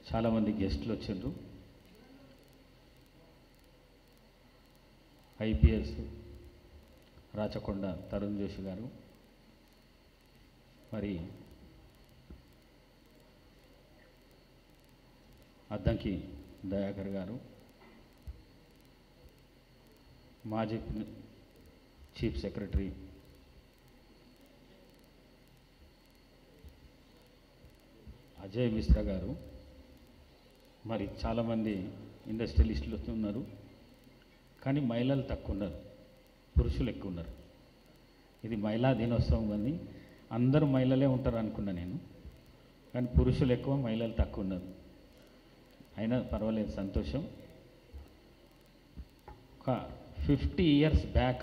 చాలామంది గెస్టులు వచ్చిండ్రు ఐపీఎస్ రాచకొండ తరుణ్ జోషి గారు మరి అద్దంకి దయాకర్ గారు మాజీ ప్రి- చీఫ్ సెక్రటరీ అజయ్ మిశ్రా గారు మరి చాలామంది ఇండస్ట్రియలిస్టులు ఉన్నారు కానీ మహిళలు తక్కువ ఉన్నారు పురుషులు ఎక్కువ ఉన్నారు ఇది మహిళా దినోత్సవం అని అందరూ మహిళలే ఉంటారు అనుకున్నా నేను కానీ పురుషులు ఎక్కువ మహిళలు తక్కువ ఉన్నారు అయినా పర్వాలేదు సంతోషం ఒక ఫిఫ్టీ ఇయర్స్ బ్యాక్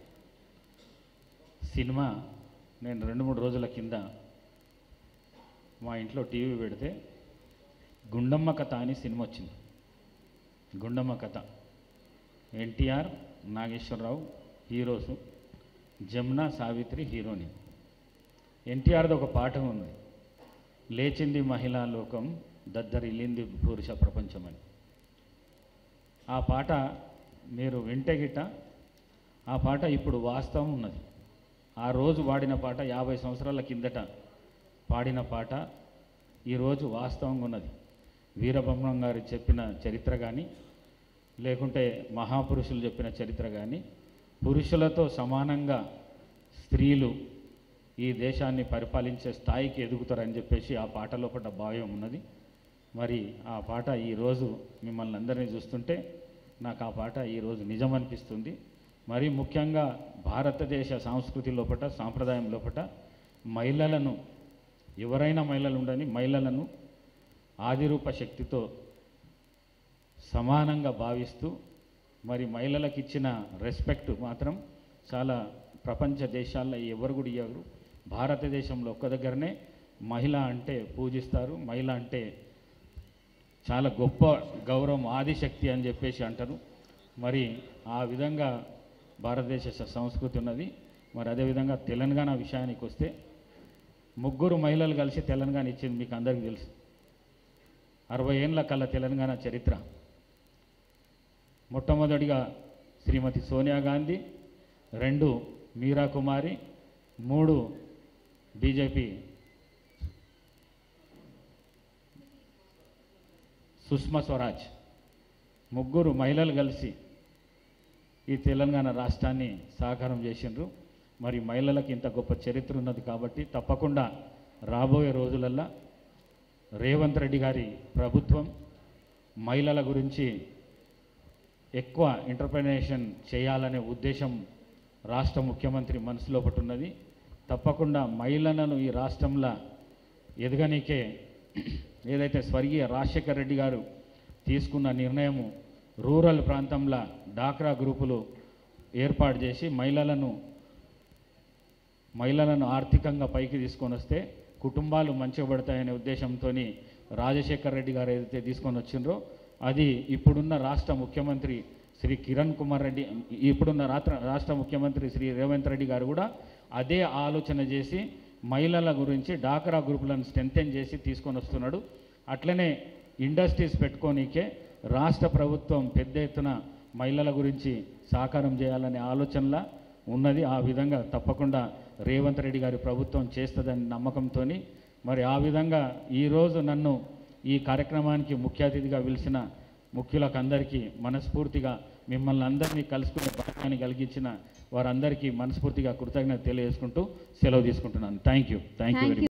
సినిమా నేను రెండు మూడు రోజుల కింద మా ఇంట్లో టీవీ పెడితే గుండమ్మ కథ అని సినిమా వచ్చింది గుండమ్మ కథ ఎన్టీఆర్ నాగేశ్వరరావు హీరోస్ జమున సావిత్రి హీరోని ఎన్టీఆర్ది ఒక పాట ఉంది లేచింది మహిళా లోకం దద్దరిల్లింది పురుష ప్రపంచం అని ఆ పాట మీరు వింటే గిట్ట ఆ పాట ఇప్పుడు వాస్తవం ఉన్నది ఆ రోజు వాడిన పాట యాభై సంవత్సరాల కిందట పాడిన పాట ఈరోజు వాస్తవంగా ఉన్నది వీరబ్రహ్మం గారు చెప్పిన చరిత్ర కానీ లేకుంటే మహాపురుషులు చెప్పిన చరిత్ర కానీ పురుషులతో సమానంగా స్త్రీలు ఈ దేశాన్ని పరిపాలించే స్థాయికి ఎదుగుతారని చెప్పేసి ఆ పాటలో పడ్డ భావం ఉన్నది మరి ఆ పాట ఈరోజు మిమ్మల్ని అందరినీ చూస్తుంటే నాకు ఆ పాట ఈరోజు నిజం అనిపిస్తుంది మరి ముఖ్యంగా భారతదేశ సంస్కృతి లోపట సాంప్రదాయం లోపట మహిళలను ఎవరైనా మహిళలు ఉండని మహిళలను ఆదిరూప శక్తితో సమానంగా భావిస్తూ మరి మహిళలకు ఇచ్చిన రెస్పెక్ట్ మాత్రం చాలా ప్రపంచ దేశాల్లో ఎవరు కూడా ఇవ్వరు భారతదేశంలో ఒక్క దగ్గరనే మహిళ అంటే పూజిస్తారు మహిళ అంటే చాలా గొప్ప గౌరవం ఆదిశక్తి అని చెప్పేసి అంటారు మరి ఆ విధంగా భారతదేశ స- సంస్కృతి ఉన్నది మరి అదేవిధంగా తెలంగాణ విషయానికి వస్తే ముగ్గురు మహిళలు కలిసి తెలంగాణ ఇచ్చింది మీకు అందరికీ తెలుసు అరవై ఏళ్ళ కల్లా తెలంగాణ చరిత్ర మొట్టమొదటిగా శ్రీమతి సోనియా గాంధీ రెండు మీరా కుమారి మూడు బీజేపీ సుష్మా స్వరాజ్ ముగ్గురు మహిళలు కలిసి ఈ తెలంగాణ రాష్ట్రాన్ని సాకారం చేసిండ్రు మరి మహిళలకు ఇంత గొప్ప చరిత్ర ఉన్నది కాబట్టి తప్పకుండా రాబోయే రోజులల్లో రేవంత్ రెడ్డి గారి ప్రభుత్వం మహిళల గురించి ఎక్కువ ఇంటర్ప్రినేషన్ చేయాలనే ఉద్దేశం రాష్ట్ర ముఖ్యమంత్రి మనసులో ఒకటి ఉన్నది తప్పకుండా మహిళలను ఈ రాష్ట్రంలో ఎదగనీకే ఏదైతే స్వర్గీయ రాజశేఖర్ రెడ్డి గారు తీసుకున్న నిర్ణయము రూరల్ ప్రాంతంలో డాక్రా గ్రూపులు ఏర్పాటు చేసి మహిళలను మహిళలను ఆర్థికంగా పైకి తీసుకొని వస్తే కుటుంబాలు మంచిగా పడతాయనే ఉద్దేశంతో రాజశేఖర్ రెడ్డి గారు ఏదైతే తీసుకొని వచ్చిండ్రో అది ఇప్పుడున్న రాష్ట్ర ముఖ్యమంత్రి శ్రీ కిరణ్ కుమార్ రెడ్డి ఇప్పుడున్న రాష్ట్ర రాష్ట్ర ముఖ్యమంత్రి శ్రీ రేవంత్ రెడ్డి గారు కూడా అదే ఆలోచన చేసి మహిళల గురించి డాక్రా గ్రూపులను స్ట్రెంథెన్ చేసి తీసుకొని వస్తున్నాడు అట్లనే ఇండస్ట్రీస్ పెట్టుకోనీకే రాష్ట్ర ప్రభుత్వం పెద్ద ఎత్తున మహిళల గురించి సాకారం చేయాలనే ఆలోచనలా ఉన్నది ఆ విధంగా తప్పకుండా రేవంత్ రెడ్డి గారి ప్రభుత్వం చేస్తుందని నమ్మకంతో మరి ఆ విధంగా ఈరోజు నన్ను ఈ కార్యక్రమానికి ముఖ్య అతిథిగా పిలిచిన ముఖ్యులకు అందరికీ మనస్ఫూర్తిగా మిమ్మల్ని అందరినీ కలుసుకునే భాగ్యాన్ని కలిగించిన వారందరికీ మనస్ఫూర్తిగా కృతజ్ఞత తెలియజేసుకుంటూ సెలవు తీసుకుంటున్నాను thank you thank you very Thank you.